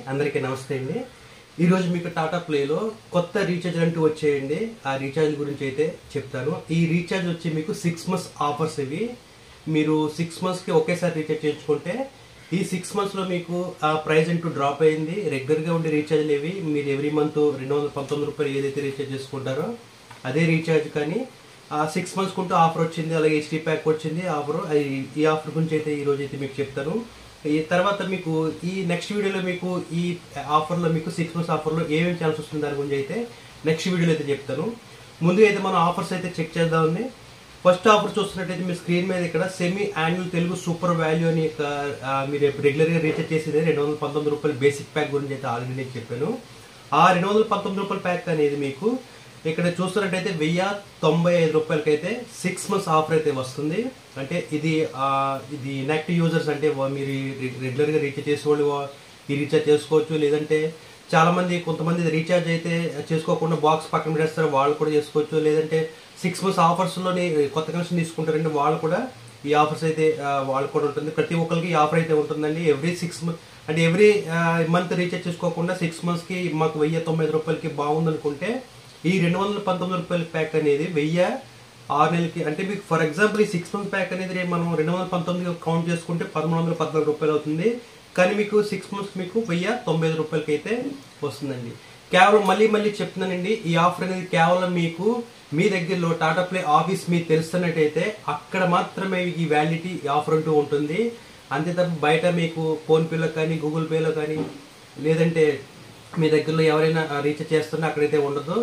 అందరికీ నమస్తే అండి ఈరోజు మీకు టాటా ప్లేలో కొత్త రీఛార్జ్ అంటూ వచ్చేయండి ఆ రీఛార్జ్ గురించి అయితే చెప్తాను ఈ రీఛార్జ్ వచ్చి మీకు సిక్స్ మంత్స్ ఆఫర్స్ ఇవి మీరు సిక్స్ మంత్స్కి ఒకేసారి రీఛార్జ్ చేయించుకుంటే ఈ సిక్స్ మంత్స్లో మీకు ఆ ప్రైస్ అంటూ డ్రాప్ అయింది రెగ్యులర్గా ఉండే రీఛార్జ్లు ఇవి మీరు ఎవ్రీ మంత్ రెండు వందల పంతొమ్మిది రూపాయలు ఏదైతే రీఛార్జ్ చేసుకుంటారో అదే రీఛార్జ్ కానీ ఆ సిక్స్ మంత్స్ కుంటూ ఆఫర్ వచ్చింది అలాగే హెచ్డీ ప్యాక్ వచ్చింది ఆఫర్ ఈ ఆఫర్ గురించి అయితే ఈ రోజు అయితే మీకు చెప్తాను ఈ తర్వాత మీకు ఈ నెక్స్ట్ వీడియోలో మీకు ఈ ఆఫర్లో మీకు సిక్స్ మంత్స్ ఆఫర్లో ఏమేమి ఛాన్స్ వస్తుంది దాని గురించి అయితే నెక్స్ట్ వీడియోలో అయితే చెప్తాను ముందు అయితే మనం ఆఫర్స్ అయితే చెక్ చేద్దామండి ఫస్ట్ ఆఫర్ చూస్తున్నట్టయితే మీ స్క్రీన్ మీద ఇక్కడ semi annual Telugu super value అని ఒక, ఆ, మీరు రెగ్యులర్గా రీఛార్జ్ చేసేది రెండు వందల పంతొమ్మిది రూపాయలు బేసిక్ ప్యాక్ గురించి అయితే ఆల్రెడీ నేను చెప్పాను ఆ రెండు వందల పంతొమ్మిది రూపాయల ప్యాక్ అనేది మీకు ఇక్కడ చూస్తున్నట్టయితే వెయ్యి తొంభై ఐదు రూపాయలకైతే సిక్స్ మంత్స్ ఆఫర్ అయితే వస్తుంది అంటే ఇది ఆ, ఇది ఇన్యాక్టివ్ యూజర్స్ అంటే వా- మీరు రె- రెగ్యులర్గా రీఛార్జ్ చేసేవాళ్ళు వా- ఈ రీఛార్జ్ చేసుకోవచ్చు లేదంటే చాలా మంది కొంతమంది రీఛార్జ్ అయితే చేసుకోకుండా బాక్స్ పక్కన పెట్టేస్తారు వాళ్ళు కూడా చేసుకోవచ్చు లేదంటే సిక్స్ మంత్స్ ఆఫర్స్లోని కొత్త కనెక్షన్ తీసుకుంటారంటే వాళ్ళు కూడా ఈ ఆఫర్స్ అయితే ఆ, వాళ్ళు కూడా ఉంటుంది ప్రతి ఒక్కరికి ఈ ఆఫర్ అయితే ఉంటుందండి ఎవ్రీ సిక్స్ మంత్ అంటే ఎవ్రీ మంత్ రీఛార్జ్ చేసుకోకుండా సిక్స్ మంత్స్కి మాకు వెయ్యి తొంభై ఐదు రూపాయలకి బాగుందనుకుంటే ఈ రెండు వందల పంతొమ్మిది రూపాయల ప్యాక్ అనేది వెయ్యి ఆరు నెలలకి అంటే మీకు ఫర్ ఎగ్జాంపుల్ ఈ సిక్స్ మంత్ ప్యాక్ అనేది రేపు మనం రెండు వందల పంతొమ్మిది కౌంట్ చేసుకుంటే పదమూడు వందల పద్నాలుగు రూపాయలు అవుతుంది కానీ మీకు సిక్స్ మంత్స్ మీకు వెయ్యి తొంభై ఐదు రూపాయలకి అయితే వస్తుందండి కేవలం మళ్ళీ మళ్ళీ చెప్తున్నానండి ఈ ఆఫర్ అనేది కేవలం మీకు మీ దగ్గరలో టాటా ప్లే ఆఫీస్ మీకు తెలుస్తున్నట్టయితే అక్కడ మాత్రమే ఈ వ్యాలిడిటీ ఆఫర్ అంటూ ఉంటుంది అంతే తప్ప బయట మీకు ఫోన్పేలో కానీ గూగుల్ పేలో కానీ లేదంటే మీ దగ్గరలో ఎవరైనా రీఛార్జ్ చేస్తున్నా అక్కడైతే ఉండదు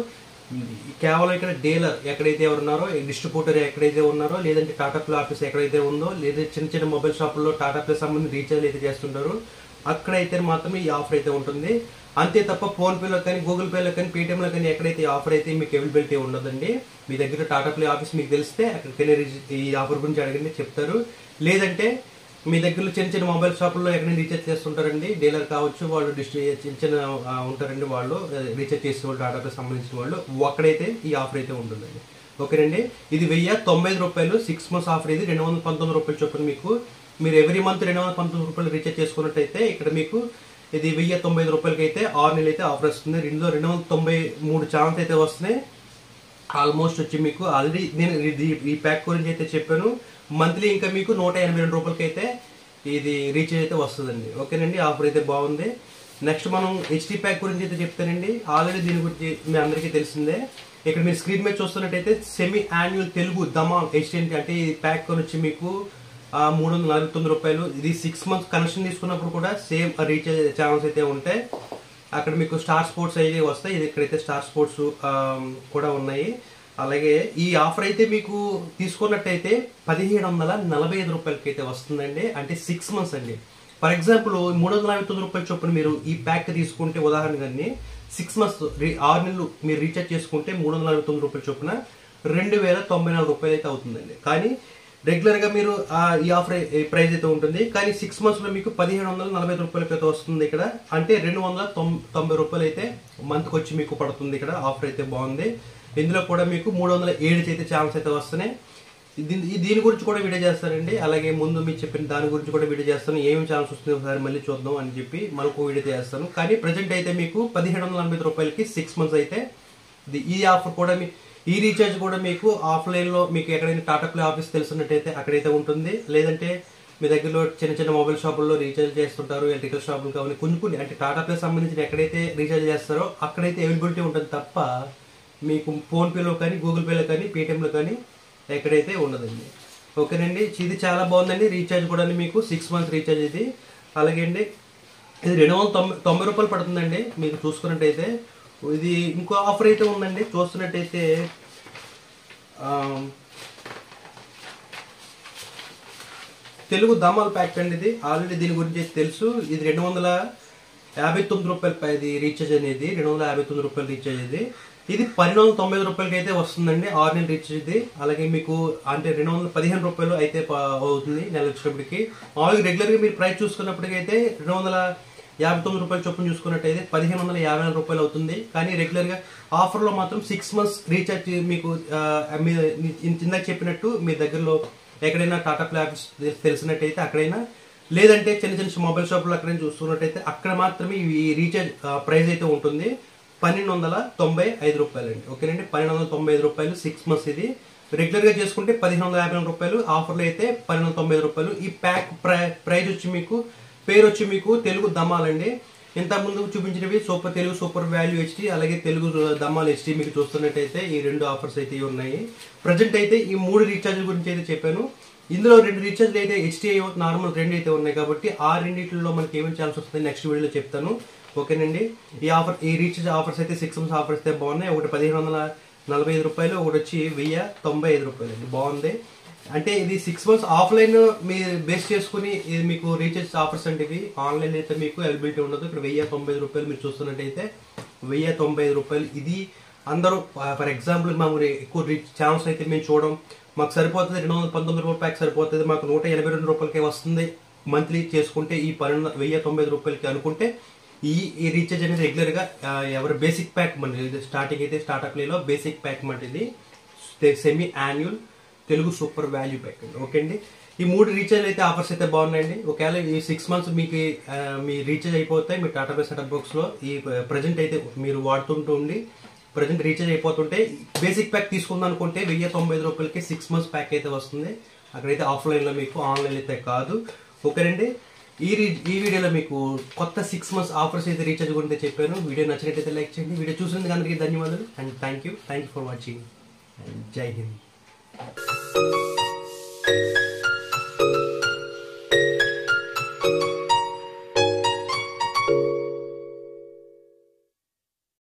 కేవలం ఇక్కడ డీలర్ ఎక్కడైతే ఉన్నారో డిస్ట్రిబ్యూటర్ ఎక్కడైతే ఉన్నారో లేదంటే టాటా ప్లే ఆఫీస్ ఎక్కడైతే ఉందో లేదా చిన్న చిన్న మొబైల్ షాపుల్లో టాటా ప్లే సంబంధించి రీఛార్జ్ అయితే చేస్తుంటారు అక్కడైతే మాత్రమే ఈ ఆఫర్ అయితే ఉంటుంది అంతే తప్ప ఫోన్ పేలో కానీ గూగుల్ పేలో కానీ పేటిఎంలో కానీ ఎక్కడైతే ఈ ఆఫర్ అయితే మీకు అవైలబిలిటీ ఉండదండి మీ దగ్గర టాటా ప్లే ఆఫీస్ మీకు తెలిస్తే అక్కడికైనా రిజి- ఈ ఆఫర్ గురించి అడగండి చెప్తారు లేదంటే మీ దగ్గరలో చిన్న చిన్న మొబైల్ షాపుల్లో ఎక్కడైనా రీఛార్జ్ చేస్తుంటారండి డీలర్ కావచ్చు వాళ్ళు డిస్ట్రి చిన్న చిన్న ఆ, ఉంటారండి వాళ్ళు ఆ, రీఛార్జ్ చేసే వాళ్ళు టాటాకి సంబంధించిన వాళ్ళు అక్కడైతే ఈ ఆఫర్ అయితే ఉంటుందండి ఓకేనండి ఇది వెయ్యి తొంభై ఐదు రూపాయలు సిక్స్ మంత్స్ ఆఫర్ ఇది రెండు వందల పంతొమ్మిది రూపాయలు చొప్పున మీకు మీరు ఎవ్రీ మంత్ రెండు వందల పంతొమ్మిది రూపాయలు రీఛార్జ్ చేసుకున్నట్టయితే ఇక్కడ మీకు ఇది వెయ్యి తొంభై ఐదు రూపాయలకి అయితే ఆరు నెలలు అయితే ఆఫర్ వస్తుంది ఇందులో రెండు వందల తొంభై మూడు ఛాన్స్ అయితే వస్తున్నాయి ఆల్మోస్ట్ వచ్చి మీకు ఆల్రెడీ నేను ఇది- ఈ ప్యాక్ గురించి అయితే చెప్పాను మంత్లీ ఇంకా మీకు నూట ఎనభై రెండు రూపాయలకి అయితే ఇది రీఛార్జ్ అయితే వస్తుందండి ఓకేనండి ఆఫర్ అయితే బాగుంది నెక్స్ట్ మనం హెచ్డి ప్యాక్ గురించి అయితే చెప్తానండి ఆల్రెడీ దీని గురించి మీ అందరికీ తెలిసిందే ఇక్కడ మీరు స్క్రీన్ మీద చూస్తున్నట్టయితే సెమీ యాన్యువల్ తెలుగు దమా హెచ్డి అంటే ఈ ప్యాక్ వచ్చి మీకు ఆ, మూడు వందల నలభై తొమ్మిది రూపాయలు ఇది సిక్స్ మంత్స్ కనెక్షన్ తీసుకున్నప్పుడు కూడా సేమ్ రీఛార్జ్ ఛానల్స్ అయితే ఉంటాయి అక్కడ మీకు స్టార్ స్పోర్ట్స్ అయితే వస్తాయి ఇది ఇక్కడైతే స్టార్ స్పోర్ట్స్ కూడా ఉన్నాయి అలాగే ఈ ఆఫర్ అయితే మీకు తీసుకున్నట్టయితే పదిహేడు వందల నలభై ఐదు రూపాయలకి అయితే వస్తుందండి అంటే సిక్స్ మంత్స్ అండి ఫర్ ఎగ్జాంపుల్ మూడు వందల యాభై తొమ్మిది రూపాయల చొప్పున మీరు ఈ ప్యాక్ తీసుకుంటే ఉదాహరణగాని సిక్స్ మంత్స్ ఆరు నెలలు మీరు రీఛార్జ్ చేసుకుంటే మూడు వందల యాభై తొమ్మిది రూపాయల చొప్పున రెండు వేల తొంభై నాలుగు రూపాయలు అయితే అవుతుందండి కానీ రెగ్యులర్ గా మీరు ఆ, ఈ ఆఫర్ ప్రైస్ అయితే ఉంటుంది కానీ సిక్స్ మంత్స్ లో మీకు పదిహేను వందల నలభై రూపాయలకి అయితే వస్తుంది ఇక్కడ అంటే రెండు వందల తొం- తొంభై రూపాయలు అయితే మంత్ కి వచ్చి మీకు పడుతుంది ఇక్కడ ఆఫర్ అయితే బాగుంది ఇందులో కూడా మీకు మూడు వందల ఏడు అయితే ఛాన్స్ అయితే వస్తున్నాయి దీని ఈ- దీని గురించి కూడా వీడియో చేస్తారండి అలాగే ముందు మీరు చెప్పిన దాని గురించి కూడా వీడియో చేస్తాను ఏమేమి ఛాన్స్ వస్తుంది ఒకసారి మళ్ళీ చూద్దాం అని చెప్పి మనకు వీడియో చేస్తాను కానీ ప్రజెంట్ అయితే మీకు పదిహేడు వందల నలభై రూపాయలకి సిక్స్ మంత్స్ అయితే ఇది- ఈ ఆఫర్ కూడా మీ ఈ రీఛార్జ్ కూడా మీకు ఆఫ్లైన్ లో మీకు ఎక్కడైనా టాటా ప్లే ఆఫీస్ తెలుసున్నట్టయితే అక్కడైతే ఉంటుంది లేదంటే మీ దగ్గరలో చిన్న చిన్న మొబైల్ షాపుల్లో రీఛార్జ్ చేస్తుంటారు ఎలక్ట్రికల్ షాపులు కావాలి కొన్ని కొన్ని అంటే టాటా ప్లే సంబంధించిన ఎక్కడైతే రీఛార్జ్ చేస్తారో అక్కడైతే అవైలబిలిటీ ఉంటుంది తప్ప మీకు ఫోన్ పేలో కానీ గూగుల్ పేలో కానీ పేటిఎంలో కానీ ఎక్కడైతే ఉండదండి ఓకేనండి ఇది చాలా బాగుందండి రీఛార్జ్ కూడా మీకు సిక్స్ మంత్స్ రీఛార్జ్ ఇది అలాగే అండి ఇది రెండు వందల తొంభై తొంభై రూపాయలు పడుతుందండి మీకు చూసుకున్నట్టయితే ఇది ఇంకో ఆఫర్ అయితే ఉందండి చూస్తున్నట్టయితే ఆ, తెలుగు దమాల్ ప్యాక్ అండి ఇది ఆల్రెడీ దీని గురించి అయితే తెలుసు ఇది రెండు వందల యాభై తొమ్మిది రూపాయలు పై- ఇది రీఛార్జ్ అనేది రెండు వందల యాభై తొమ్మిది రూపాయలు రీఛార్జ్ ఇది ఇది పన్నెండు వందల తొంభై ఐదు రూపాయలకి అయితే వస్తుందండి ఆరు నెలల రీఛార్జ్ ఇది అలాగే మీకు అంటే రెండు వందల పదిహేను రూపాయలు అయితే ప- అవుతుంది నెల వచ్చేటప్పటికి మామూలుగా రెగ్యులర్ గా మీరు ప్రైస్ చూసుకున్నప్పటికైతే రెండు వందల యాభై తొమ్మిది రూపాయలు చొప్పున చూసుకున్నట్టయితే పదిహేను వందల యాభై నాలుగు రూపాయలు అవుతుంది కానీ రెగ్యులర్ గా ఆఫర్ లో మాత్రం సిక్స్ మంత్స్ రీఛార్జ్ మీకు ఆ, మీ ఇందాక చెప్పినట్టు మీ దగ్గరలో ఎక్కడైనా టాటా ప్లే ఆఫీస్ తె- తెలిసినట్టయితే అక్కడైనా లేదంటే చిన్న చిన్న మొబైల్ షాపులు అక్కడ చూస్తున్నట్టయితే అక్కడ మాత్రమే ఈ రీఛార్జ్ ప్రైస్ అయితే ఉంటుంది పన్నెండు వందల తొంభై ఐదు రూపాయలు అండి ఓకేనండి పన్నెండు వందల తొంభై ఐదు రూపాయలు సిక్స్ మంత్స్ ఇది రెగ్యులర్ గా చేసుకుంటే పదిహేను వందల యాభై నాలుగు రూపాయలు ఆఫర్లో అయితే పన్నెండు వందల తొంభై ఐదు రూపాయలు ఈ ప్యాక్ ప్రైస్ వచ్చి మీకు పేరు వచ్చి మీకు తెలుగు దమ్మాలండి ఇంత ముందు చూపించినవి super Telugu super value HD అలాగే తెలుగు దమ్మాలు హెచ్డి మీకు చూస్తున్నట్టయితే ఈ రెండు ఆఫర్స్ అయితే ఇవి ఉన్నాయి ప్రజెంట్ అయితే ఈ మూడు రీఛార్జ్ గురించి అయితే చెప్పాను ఇందులో రెండు రీఛార్జ్లు అయితే హెచ్డిఐ నార్మల్ రెండు అయితే ఉన్నాయి కాబట్టి ఆ రెండిట్లో మనకి ఏమేమి ఛాన్స్ వస్తుంది నెక్స్ట్ వీడియోలో చెప్తాను ఓకేనండి ఈ ఆఫర్ ఈ రీఛార్జ్ ఆఫర్స్ అయితే సిక్స్ మంత్స్ ఆఫర్స్ అయితే బాగున్నాయి ఒకటి పదిహేను వందల నలభై ఐదు రూపాయలు ఒకటి వచ్చి వెయ్యి తొంభై ఐదు రూపాయలు అండి బాగుంది అంటే ఇది సిక్స్ మంత్స్ ఆఫ్లైన్ మీరు బేస్ చేసుకుని ఇది మీకు రీఛార్జ్ ఆఫర్స్ అంటే ఇవి ఆన్లైన్ అయితే మీకు అవైలబిలిటీ ఉండదు ఇక్కడ వెయ్యి తొంభై ఐదు రూపాయలు మీరు చూస్తున్నట్టయితే వెయ్యి తొంభై ఐదు రూపాయలు ఇది అందరూ ఫర్ ఎగ్జాంపుల్ మాకు ఎక్కువ రీచ్ ఛానల్స్ అయితే మేము చూడడం మాకు సరిపోతుంది రెండు వందల పంతొమ్మిది రూపాయల ప్యాక్ సరిపోతుంది మాకు నూట ఎనభై రెండు రూపాయలకే వస్తుంది మంత్లీ చేసుకుంటే ఈ పన్నెండు వెయ్యి తొంభై ఐదు రూపాయలకి అనుకుంటే ఈ ఈ రీఛార్జ్ అనేది రెగ్యులర్ గా ఆ, ఎవరు బేసిక్ ప్యాక్ మన స్టార్టింగ్ అయితే స్టార్ట్అప్ లో బేసిక్ ప్యాక్ మాట ఇది semi annual Telugu super value pack అండి ఓకే అండి ఈ మూడు రీఛార్జ్ అయితే ఆఫర్స్ అయితే బాగున్నాయండి ఒకవేళ ఈ సిక్స్ మంత్స్ మీకు ఆ, మీ రీఛార్జ్ అయిపోతాయి మీ టాటా పే సెటప్ బాక్స్ లో ఈ ప్రజెంట్ అయితే మీరు వాడుతుంటూ ఉండి ప్రజెంట్ రీఛార్జ్ అయిపోతుంటే బేసిక్ ప్యాక్ తీసుకుందాం అనుకుంటే వెయ్యి తొంభై ఐదు రూపాయలకి సిక్స్ మంత్స్ ప్యాక్ అయితే వస్తుంది అక్కడైతే ఆఫ్లైన్ లో మీకు ఆన్లైన్ అయితే కాదు ఓకేనండి ఈ రీ- ఈ వీడియోలో మీకు కొత్త సిక్స్ మంత్స్ ఆఫర్స్ అయితే రీఛార్జ్ గురించి చెప్పాను వీడియో నచ్చినట్టయితే లైక్ చేయండి వీడియో చూసినందుకు అందరికీ ధన్యవాదాలు and thank you thank you for watching Jai Hind